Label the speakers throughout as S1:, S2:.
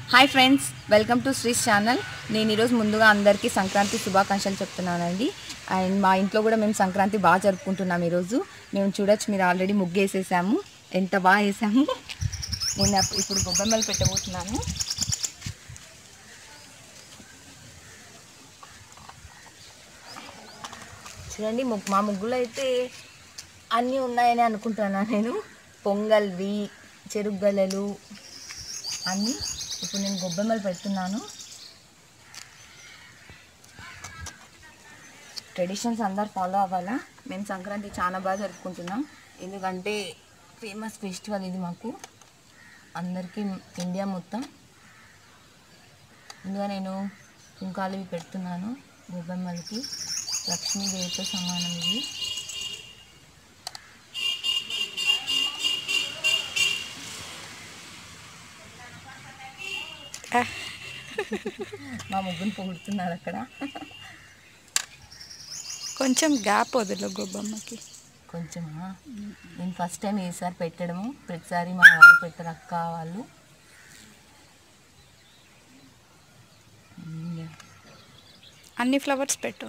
S1: Hi friends welcome to Sree's channel నేను ఈరోజు ముందుగా అందరికీ సంక్రాంతి శుభాకాంక్షలు చెప్తున్నానండి అండ్ మా ఇంట్లో కూడా మేము సంక్రాంతి బాగా జరుపుకుంటున్నాం ఈరోజు మేము చూడొచ్చు మీరు ఆల్రెడీ ముగ్గు వేసేసాము ఎంత బాగా వేసాము నేను అప్- ఇప్పుడు గొబ్బెమ్మలు పెట్టబోతున్నాను చూడండి ముగ్గు మా ముగ్గులో అయితే అన్నీ ఉన్నాయని అనుకుంటున్నాను నేను పొంగల్వి చెరుగ్గలలు అన్నీ ఇప్పుడు నేను గొబ్బెమ్మలు పెడుతున్నాను ట్రెడిషన్స్ అందరు ఫాలో అవ్వాలా మేము సంక్రాంతి చాలా బాగా జరుపుకుంటున్నాం ఎందుకంటే ఫేమస్ ఫెస్టివల్ ఇది మాకు అందరికీ ఇండియా మొత్తం ముందుగా నేను కుంకాలు ఇవి పెడుతున్నాను గొబ్బెమ్మలకి లక్ష్మీదేవితో సమానం ఇది మా ముగ్గురు పొగుడుతున్నారు అక్కడ
S2: కొంచెం గ్యాప్ వదిలు గొబ్బమ్మకి
S1: కొంచెమా నేను ఫస్ట్ టైం ఈసారి పెట్టడము ప్రతిసారి మా వాళ్ళు పెట్టరు అక్క వాళ్ళు మ్మ్.
S2: అన్ని ఫ్లవర్స్ పెట్టు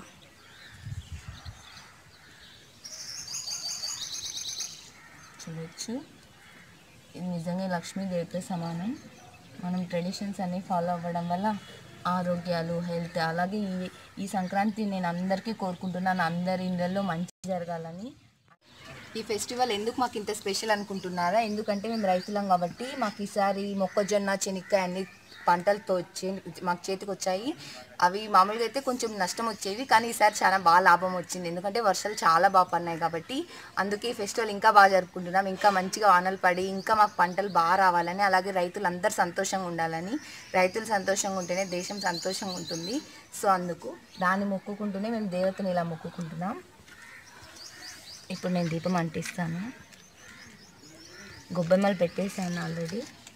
S1: చూడొచ్చు ఇది నిజంగా లక్ష్మీదేవితో సమానం మనం ట్రెడిషన్స్ అన్నీ ఫాలో అవ్వడం వల్ల ఆరోగ్యాలు హెల్త్ అలాగే ఈ ఈ సంక్రాంతి నేను అందరికీ కోరుకుంటున్నాను అందరి ఇళ్ళల్లో మంచి జరగాలని ఈ ఫెస్టివల్ ఎందుకు మాకు ఇంత స్పెషల్ అనుకుంటున్నారా ఎందుకంటే మేము రైతులం కాబట్టి మాకు ఈసారి మొక్కజొన్న చెనిక్కాయ అన్ని పంటలతో వచ్చి మాకు చేతికి వచ్చాయి అవి మామూలుగా అయితే కొంచెం నష్టం వచ్చేవి కానీ ఈసారి చాలా బాగా లాభం వచ్చింది ఎందుకంటే వర్షాలు చాలా బాగా పడినాయి కాబట్టి అందుకే ఈ ఫెస్టివల్ ఇంకా బాగా జరుపుకుంటున్నాం ఇంకా మంచిగా వానలు పడి ఇంకా మాకు పంటలు బాగా రావాలని అలాగే రైతులు అందరు సంతోషంగా ఉండాలని రైతులు సంతోషంగా ఉంటేనే దేశం సంతోషంగా ఉంటుంది సో అందుకు దాన్ని మొక్కుకుంటూనే మేము దేవతని ఇలా మొక్కుకుంటున్నాం ఇప్పుడు నేను దీపం అంటిస్తాను గొబ్బెమ్మలు పెట్టేసాను ఆల్రెడీ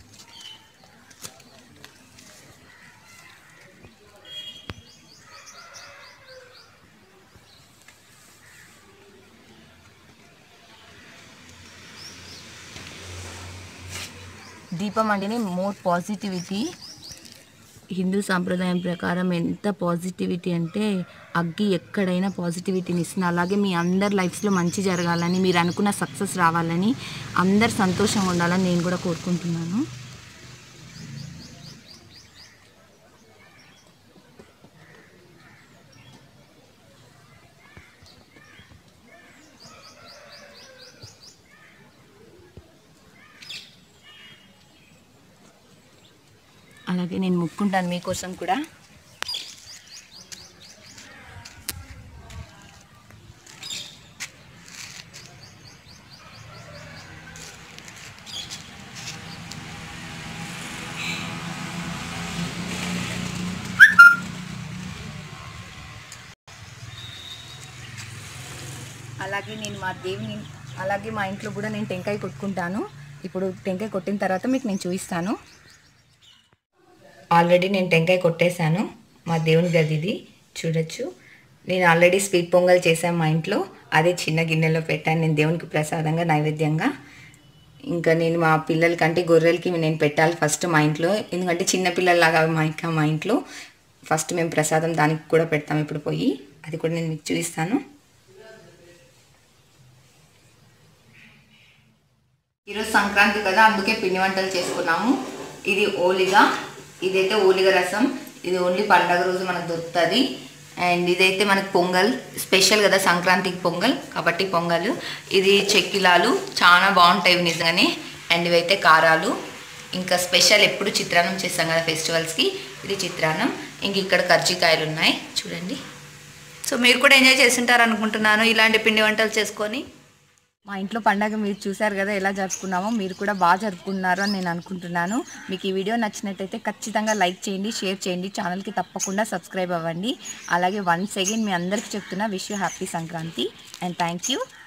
S1: దీపం అంటేనే మోర్ పాజిటివిటీ హిందూ సాంప్రదాయం ప్రకారం ఎంత పాజిటివిటీ అంటే అగ్గి ఎక్కడైనా పాజిటివిటీని ఇస్తుంది అలాగే మీ అందరి లైఫ్స్లో మంచి జరగాలని మీరు అనుకున్న సక్సెస్ రావాలని అందరు సంతోషంగా ఉండాలని నేను కూడా కోరుకుంటున్నాను అలాగే నేను ముక్కుంటాను మీకోసం కూడా అలాగే నేను మా దేవుని అలాగే మా ఇంట్లో కూడా నేను టెంకాయ కొట్టుకుంటాను ఇప్పుడు టెంకాయ కొట్టిన తర్వాత మీకు నేను చూపిస్తాను ఆల్రెడీ నేను టెంకాయ కొట్టేశాను మా దేవుని గది ఇది చూడొచ్చు నేను ఆల్రెడీ స్వీట్ పొంగల్ చేశాను మా ఇంట్లో అదే చిన్న గిన్నెలో పెట్టాను నేను దేవునికి ప్రసాదంగా నైవేద్యంగా ఇంకా నేను మా పిల్లలకంటే గొర్రెలకి నేను పెట్టాలి ఫస్ట్ మా ఇంట్లో ఎందుకంటే చిన్న పిల్లల్లాగా మా ఇంకా మా ఇంట్లో ఫస్ట్ మేము ప్రసాదం దానికి కూడా పెడతాం ఇప్పుడు పోయి అది కూడా నేను మీకు చూపిస్తాను ఈరోజు సంక్రాంతి కదా అందుకే పిండి వంటలు చేసుకున్నాము ఇది ఓలిగా ఇదైతే ఓలిగ రసం ఇది ఓన్లీ పండగ రోజు మనకు దొరుకుతుంది అండ్ ఇదైతే మనకు పొంగల్ స్పెషల్ కదా సంక్రాంతికి పొంగల్ కాబట్టి పొంగల్ ఇది చెక్కిలాలు చాలా బాగుంటాయి ఇవి నిజంగానే అండ్ ఇవైతే కారాలు ఇంకా స్పెషల్ ఎప్పుడు చిత్రాన్నం చేస్తాం కదా ఫెస్టివల్స్కి ఇది చిత్రాన్నం ఇంక ఇక్కడ కర్జికాయలు ఉన్నాయి చూడండి
S2: సో మీరు కూడా ఎంజాయ్ చేస్తుంటారు అనుకుంటున్నాను ఇలాంటి పిండి వంటలు చేసుకొని
S1: మా ఇంట్లో పండగ మీరు చూసారు కదా ఎలా జరుపుకున్నామో మీరు కూడా బాగా జరుపుకున్నారు అని నేను అనుకుంటున్నాను మీకు ఈ వీడియో నచ్చినట్టయితే ఖచ్చితంగా లైక్ చేయండి షేర్ చేయండి ఛానల్కి తప్పకుండా సబ్స్క్రైబ్ అవ్వండి అలాగే వన్స్ అగైన్ మీ అందరికీ చెప్తున్నా wish you happy Sankranti and thank you